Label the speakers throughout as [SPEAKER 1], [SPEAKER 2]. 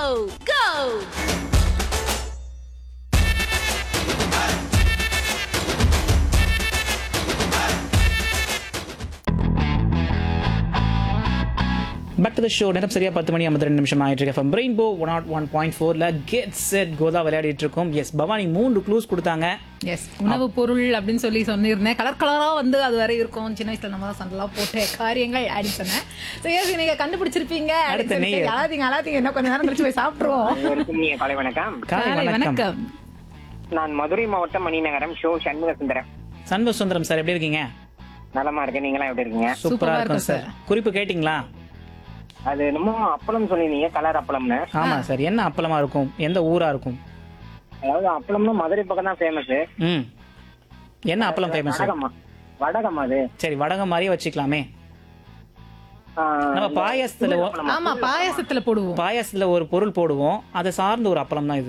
[SPEAKER 1] go!
[SPEAKER 2] Back to the show நேரம் சரியா பத்து மணி ஐம்பத்தி ரெண்டு நிமிஷம் ஆயிட்டு இருக்கு from rainbow one nought one point ஃபோர்ல கெட் செட் கோதா விளையாடிட்டு இருக்கோம் எஸ் பவானி மூன்று க்ளூஸ் கொடுத்தாங்க
[SPEAKER 3] எஸ் உணவு பொருள் அப்படின்னு சொல்லி சொல்லியிருந்தேன் கலர் கலரா வந்து அது வரை இருக்கும் சின்ன வயசுல நம்ம தான் சண்டெல்லாம் போட்ட காரியங்கள் அப்படின்னு சொன்னேன் ஸோ எஸ் நீங்க கண்டுபிடிச்சிருப்பீங்க
[SPEAKER 2] அடுத்த
[SPEAKER 3] அப்படின்னு சொல்லிட்டு
[SPEAKER 2] நேயர்.
[SPEAKER 3] அழாதீங்க அழாதீங்க இன்னும் கொஞ்ச நேரம் கழிச்சு போய் சாப்பிட்டுருவோம்
[SPEAKER 4] அனைவருக்கும் இனிய காலை வணக்கம்
[SPEAKER 2] காலை
[SPEAKER 3] காலை
[SPEAKER 2] வணக்கம்
[SPEAKER 3] வணக்கம்
[SPEAKER 4] நான் மதுரை மாவட்டம் மணிநகரம் ஷோ சண்முக சுந்தரம்
[SPEAKER 2] சண்முக சுந்தரம் சார் எப்படி இருக்கீங்க
[SPEAKER 4] நலமா இருக்கேன் நீங்களாம் எப்படி இருக்கீங்க
[SPEAKER 2] சூப்பரா
[SPEAKER 3] சூப்பரா
[SPEAKER 2] இருக்கும்
[SPEAKER 3] இருக்கும்
[SPEAKER 2] சார் குறிப்பு கேட்டிங்களா
[SPEAKER 4] அது என்னமோ அப்பளம் சொல்லிருந்தீங்க கலர் அப்பளம்னு
[SPEAKER 2] ஆமா சார் என்ன அப்பளமா இருக்கும் எந்த ஊரா இருக்கும்
[SPEAKER 4] அதாவது அப்பளம்னா மதுரை பக்கம் தான் ஃபேமஸ்
[SPEAKER 2] ம் என்ன அப்பளம் ஃபேமஸ்
[SPEAKER 4] வடகமா வடகம் அது
[SPEAKER 2] சரி வடகம் மாதிரியே வச்சுக்கலாமே
[SPEAKER 4] ஆ,
[SPEAKER 2] நம்ம பாயாசத்துல ஒ-
[SPEAKER 3] ஆமா பாயாசத்துல போடுவோம்
[SPEAKER 2] பாயாசத்துல ஒரு பொருள் போடுவோம் அதை சார்ந்த ஒரு அப்பளம் தான் இது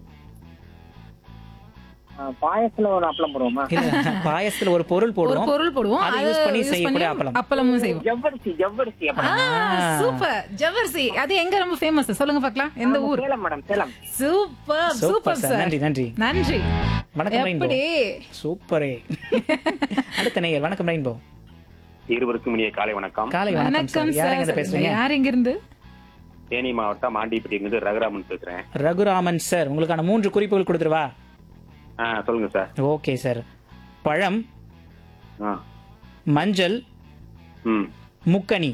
[SPEAKER 4] ஆ, பாயசத்துல ஒரு அப்பளம் போடுவோமா
[SPEAKER 2] இல்ல பாயாசத்துல ஒரு பொருள்
[SPEAKER 3] ஒரு
[SPEAKER 2] போடுவோம்
[SPEAKER 3] பொருள் போடுவோம்
[SPEAKER 2] அதை
[SPEAKER 3] அது
[SPEAKER 2] யூஸ் பண்ணி
[SPEAKER 3] use
[SPEAKER 2] செய்யக்கூடிய அப்பளம்.
[SPEAKER 3] அப்பளமும் செய்வோம்
[SPEAKER 4] ஜவ்வரிசி ஜவ்வரிசி அப்பளம்
[SPEAKER 3] சூப்பர் ஜவர்சி அது எங்க ரொம்ப ஃபேமஸ் சொல்லுங்க பார்க்கலாம் எந்த ஊர்
[SPEAKER 4] Salem madam Salem
[SPEAKER 3] super
[SPEAKER 2] super
[SPEAKER 3] super
[SPEAKER 2] sir
[SPEAKER 3] sir
[SPEAKER 2] நன்றி நன்றி
[SPEAKER 3] நன்றி
[SPEAKER 2] வணக்கம் ரெயின்போ
[SPEAKER 3] எப்படி
[SPEAKER 2] சூப்பரே அடுத்த நேயர் வணக்கம் ரெயின்போ
[SPEAKER 5] இருவருக்கும் இனிய காலை வணக்கம்
[SPEAKER 2] காலை வணக்கம்
[SPEAKER 3] வணக்கம்
[SPEAKER 2] சார் யாருங்க
[SPEAKER 3] சார்
[SPEAKER 2] இருந்து பேசுறீங்க
[SPEAKER 3] யார் எங்க இருந்து
[SPEAKER 5] தேனி மாவட்டம் ஆண்டிப்பட்டியிலிருந்து ரகுராமன் பேசுறேன்
[SPEAKER 2] ரகுராமன் சார் உங்களுக்கான மூன்று குறிப்புகள் கொடுத்துருவா
[SPEAKER 5] ஆ சொல்லுங்க சார்
[SPEAKER 2] ஓகே சார் பழம்
[SPEAKER 5] ஆ
[SPEAKER 2] மஞ்சள்
[SPEAKER 5] ம்
[SPEAKER 2] முக்கனி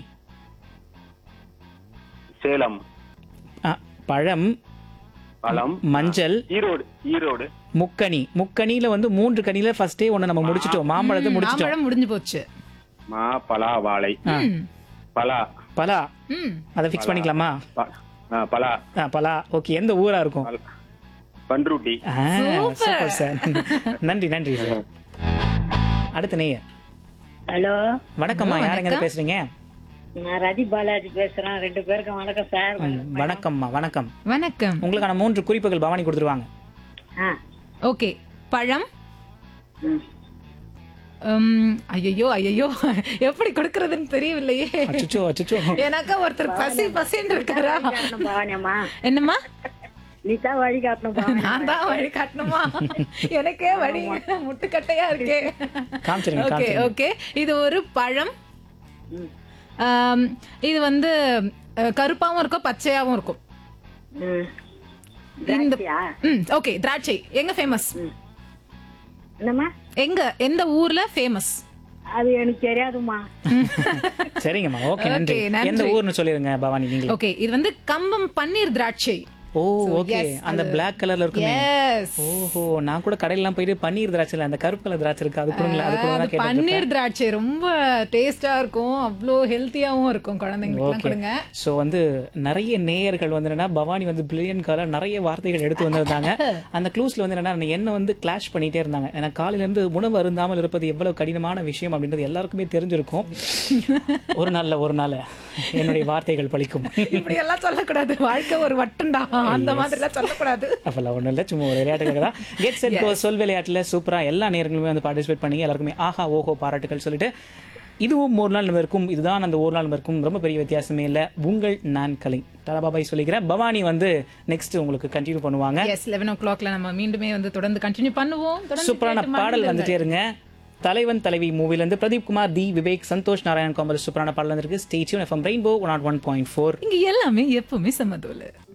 [SPEAKER 5] சேலம்
[SPEAKER 2] ஆ, பழம்
[SPEAKER 5] பழம்
[SPEAKER 2] மஞ்சள்
[SPEAKER 5] ஈரோடு ஈரோடு
[SPEAKER 2] முக்கனி முக்கனியில வந்து மூன்று கனியில ஃபர்ஸ்டே ஒண்ணு நம்ம முடிச்சிட்டோம் மாம்பழத்தை முடிச்சிட்டோம்
[SPEAKER 3] மாம்பழம் முடிஞ்சு போச்சு
[SPEAKER 5] மா பலா வாழை
[SPEAKER 3] ம்.
[SPEAKER 5] பலா
[SPEAKER 2] பலா
[SPEAKER 3] ம்.
[SPEAKER 2] அதை ஃபிக்ஸ் பண்ணிக்கலாமா
[SPEAKER 5] ப- ஆ, பலா
[SPEAKER 2] ஆ, பலா ஓகே எந்த ஊரா இருக்கும்
[SPEAKER 5] பல- பன்ருட்டி
[SPEAKER 2] ஆ, சூப்பர் சார் நன்றி நன்றி சார் அடுத்த நேயர்
[SPEAKER 6] ஹலோ
[SPEAKER 2] வணக்கம்மா யாருங்க இருந்து பேசுறீங்க
[SPEAKER 6] நான் ரதி பாலாஜி பேசுறேன் ரெண்டு பேருக்கும் வணக்கம் சார்
[SPEAKER 2] ம், வணக்கம்மா வணக்கம்
[SPEAKER 3] வணக்கம்
[SPEAKER 2] உங்களுக்கான மூன்று குறிப்புகள் பவானி கொடுத்துருவாங்க
[SPEAKER 6] ஆ
[SPEAKER 3] ஓகே பழம்
[SPEAKER 6] ம்.
[SPEAKER 3] ஐயோ ஐயோ எப்படி கொடுக்கறதுன்னு தெரியவில்லையே
[SPEAKER 2] அச்சுச்சோ அச்சுச்சோ
[SPEAKER 3] எனக்கா ஒருத்தர் பசி பசின்னு இருக்காரா
[SPEAKER 6] காட்டணும் பவானியம்மா
[SPEAKER 3] என்னம்மா
[SPEAKER 6] நீ தான் வழி காட்டணும் பவானி
[SPEAKER 3] நான் தான் வழி காட்டணுமா எனக்கே வழி முட்டுக்கட்டையா இருக்கே
[SPEAKER 2] காமிச்சிருங்க,
[SPEAKER 3] ஓகே
[SPEAKER 2] காமிச்சிருங்க.
[SPEAKER 3] ஓகே இது ஒரு பழம் ஆம், இது வந்து அஹ், கருப்பாவும் இருக்கும் பச்சையாவும் இருக்கும்
[SPEAKER 6] ம்.
[SPEAKER 3] இந்த
[SPEAKER 6] திராட்சையா?
[SPEAKER 3] ம் ஓகே திராட்சை எங்க ஃபேமஸ்
[SPEAKER 6] என்னம்மா
[SPEAKER 3] எங்க எந்த ஊர்ல ஃபேமஸ்
[SPEAKER 6] அது எனக்கு தெரியாதும்மா
[SPEAKER 2] சரிங்கம்மா ஓகே நன்றி
[SPEAKER 3] Okay, நன்றி.
[SPEAKER 2] எந்த ஊர்னு சொல்லிருங்க பவானி நீங்க
[SPEAKER 3] ஓகே இது வந்து கம்பம் பன்னீர் திராட்சை
[SPEAKER 2] ஓ ஓகே அந்த பிளாக் கலர்ல இருக்குமே
[SPEAKER 3] எஸ்
[SPEAKER 2] ஓஹோ நான் கூட கடையிலாம் போயிட்டு பன்னீர் திராட்சை இல்ல அந்த கருப்பு கலர் திராட்சை இருக்கு அது கொடுங்களா அது கூட
[SPEAKER 3] அது
[SPEAKER 2] தான் கேட்டு
[SPEAKER 3] பன்னீர் திராட்சை ரொம்ப டேஸ்டா இருக்கும் அவ்வளோ ஹெல்த்தியாவும் இருக்கும் குழந்தைங்களுக்கு
[SPEAKER 2] ஓகே
[SPEAKER 3] கொடுங்க
[SPEAKER 2] ஸோ வந்து நிறைய நேயர்கள் வந்து என்னன்னா பவானி வந்து பில்லியன் கால நிறைய வார்த்தைகள் எடுத்து வந்திருந்தாங்க அந்த க்ளூஸ்ல வந்து என்னன்னா என்ன வந்து கிளாஷ் பண்ணிட்டே இருந்தாங்க ஏன்னா காலையில இருந்து உணவு அருந்தாமல் இருப்பது எவ்வளவு கடினமான விஷயம் அப்படின்றது எல்லாருக்குமே தெரிஞ்சிருக்கும் ஒரு நாள்ல ஒரு நாள் என்னுடைய வார்த்தைகள் பலிக்கும்
[SPEAKER 3] இப்படி எல்லாம் சொல்லக்கூடாது வாழ்க்கை ஒரு வட்டம்டா அந்த மாதிரி எல்லாம் சொல்லக்கூடாது
[SPEAKER 2] அப்பெல்லாம் ஒன்றும் இல்லை சும்மா ஒரு விளையாட்டுக்காக தான் கெட் செட் கோ சொல் விளையாட்டில் சூப்பராக எல்லா நேரங்களுமே வந்து பார்ட்டிசிபேட் பண்ணி எல்லாருக்குமே ஆஹா ஓஹோ பாராட்டுகள் சொல்லிட்டு இதுவும் ஒரு நாள் நம்ம இருக்கும் இதுதான் அந்த ஒரு நாள் நம்ம இருக்கும் ரொம்ப பெரிய வித்தியாசமே இல்லை உங்கள் நான் கலை தலபாபாய் சொல்லிக்கிறேன் பவானி வந்து நெக்ஸ்ட் உங்களுக்கு கண்டினியூ பண்ணுவாங்க
[SPEAKER 3] எஸ் லெவன் ஓ கிளாக்ல நம்ம மீண்டுமே வந்து தொடர்ந்து கண்டினியூ பண்ணுவோம் தொடர்ந்து
[SPEAKER 2] சூப்பரான
[SPEAKER 3] கேட்டு
[SPEAKER 2] பாடல்
[SPEAKER 3] மகிழுங்க.
[SPEAKER 2] வந்துட்டே இருங்க தலைவன் தலைவி மூவிலேருந்து பிரதீப் குமார் தி விவேக் சந்தோஷ் நாராயண் காமல் சூப்பரான பாடல் வந்திருக்கு stay tuned FM rainbow one nought one point four
[SPEAKER 3] இங்க எல்லாமே எப்பவுமே சமதோல